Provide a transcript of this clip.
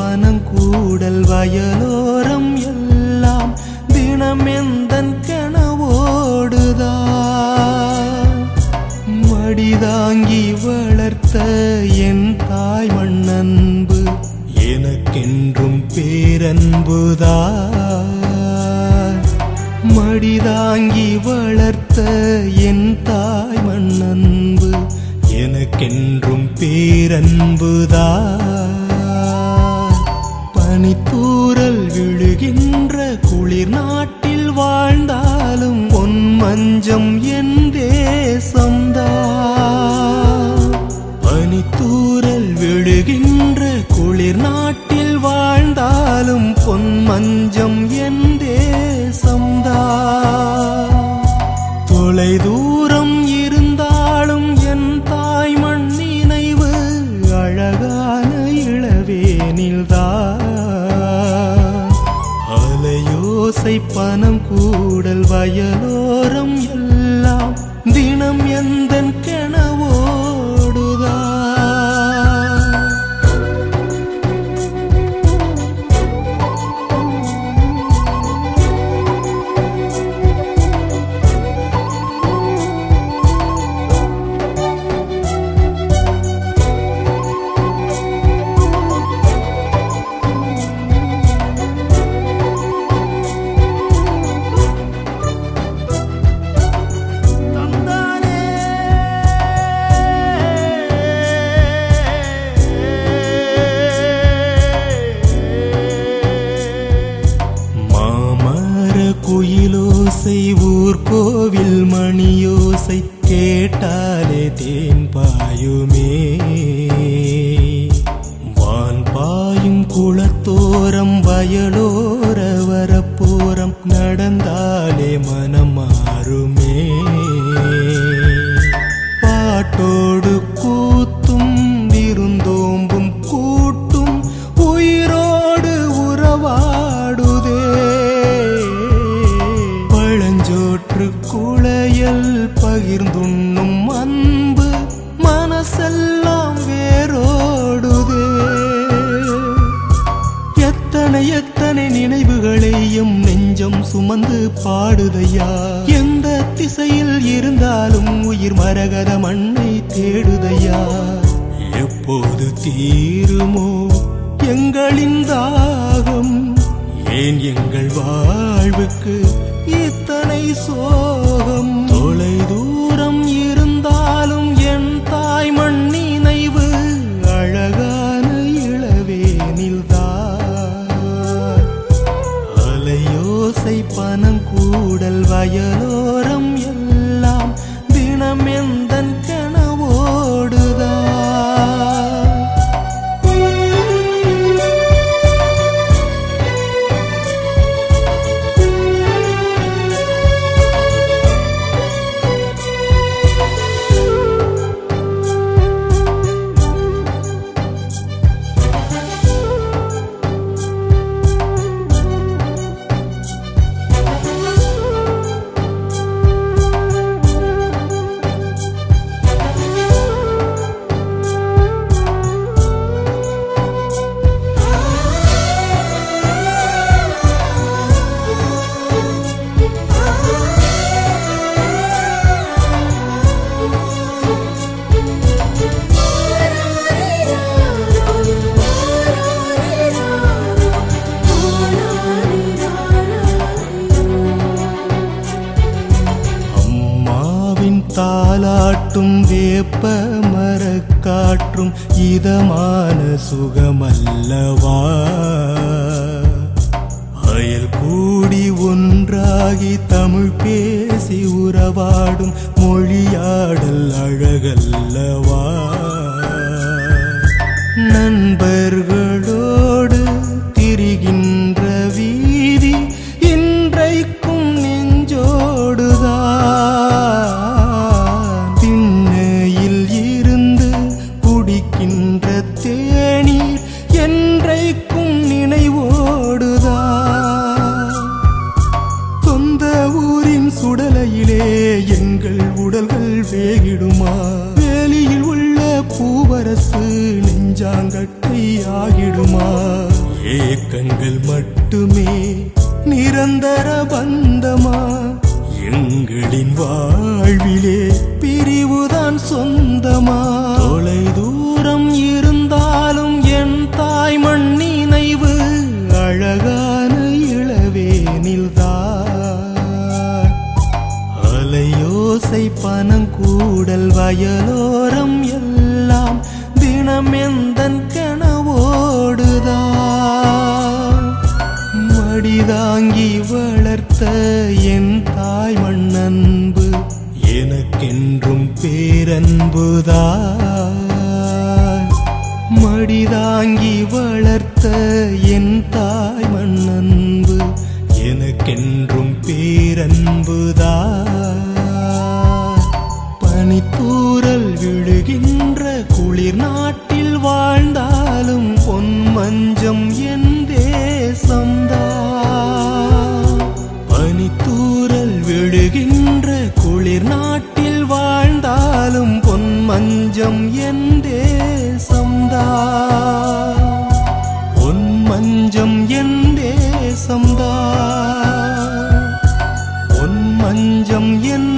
பனங்கூடல் வயலோரம் எல்லாம் தினம் எந்தன் கனவோடுதான் மடிதாங்கி வளர்த்த என் தாய் மண்ணன்பு எனக்கென்றும் பேரன்புதான் மடிதாங்கி வளர்த்த என் தாய் மண்ணன்பு எனக்கென்றும் பேரன்புதான் பனித்தூரல் விழுகின்ற குளிர் நாட்டில் வாழ்ந்தாலும் பொன் மஞ்சம் என் தேசம்தான் பனித்தூரல் விழுகின்ற குளிர் நாட்டில் வாழ்ந்தாலும் பொன் மஞ்சம் என் தேசம்தான் தொலை தூரம் இருந்தாலும் என் தாய் மண் நினைவு அழகான இளவேனில்தான் அலையோசை பனம் கூடல் வயலோரம் எல்லாம் தினம் எந்தன் கனவோடுதான் தந்தானே மாமர குயிலோசை ஊர்கோவில் மணியோசை கேட்டாலே தேன் பாயுமே வான் பாயும் குளத்தோரம் வயலோர வரப்போரம் நடந்தாலே மனம் மாறுமே பாட்டோடு கூத்தும் விருந்தோம்பும் கூட்டும் உயிரோடு உறவாடுதே பழஞ்சோற்று குளையல் பகிர்ந்துண்ணும் அன்பு மனசெல்லாம் வேரோடுதே எத்தனை எத்தனை நினைவுகளையும் நெஞ்சம் சுமந்து பாடுதையா எந்த திசையில் இருந்தாலும் உயிர் மரகத மண்ணை தேடுதையா எப்போது தீருமோ எங்களின் தாகம் ஏன் எங்கள் வாழ்வுக்கு இத்தனை சோகம் தொலை தூரம் இருந்தாலும் என் தாய் மண் நினைவு அழகான இளவேனில்தான் அலையோசை பனங்கூடல் வயலோரம் எல்லாம் தினம் எந்தன் கனவோடுதான் அம்மாவின் தாலாட்டும் வேப்ப மரக்காற்றும் இதமான சுகமல்லவா அயல் கூடி ஒன்றாகி தமிழ் பேசி உறவாடும் மொழியாடல் அழகல்லவா நண்பர்களோடு திரிகின்ற வீதி இன்றைக்கும் நெஞ்சோடுதான் திண்ணையில் இருந்து குடிக்கின்ற தேநீர் என்றைக்கும் நினைவோடுதான் சொந்த ஊரின் சுடலையிலே எங்கள் உடல்கள் வேகிடுமா வேலியில் உள்ள பூவரசு நெஞ்சாங்கட்டை ஆகிடுமா ஏக்கங்கள் மட்டுமே நிரந்தர பந்தமா எங்களின் வாழ்விலே பிரிவுதான் சொந்தமா தொலை தூரம் இருந்தாலும் என் தாய் மண் நினைவு அழகான இளவேனில்தான் அலையோசை பனங்கூடல் வயலோரம் எல்லாம் தினம் எந்தன் கனவோடுதான் மடிதாங்கி வளர்த்த என் தாய் மண்ணன்பு எனக்கென்றும் பேரன்புதான் மடிதாங்கி வளர்த்த என் தாய் மண்ணன்பு எனக்கென்றும் பேரன்புதான் பனித்தூரல் விழுகின்ற குளிர் நாட்டில் வாழ்ந்தாலும் பொன் மஞ்சம் என் தேசம்தான் பனித்தூரல் விழுகின்ற குளிர் நாட்டில் வாழ்ந்தாலும் பொன் மஞ்சம் என் தேசம்தான் பொன் மஞ்சம் என் தேசம்தான் பொன் மஞ்சம் என்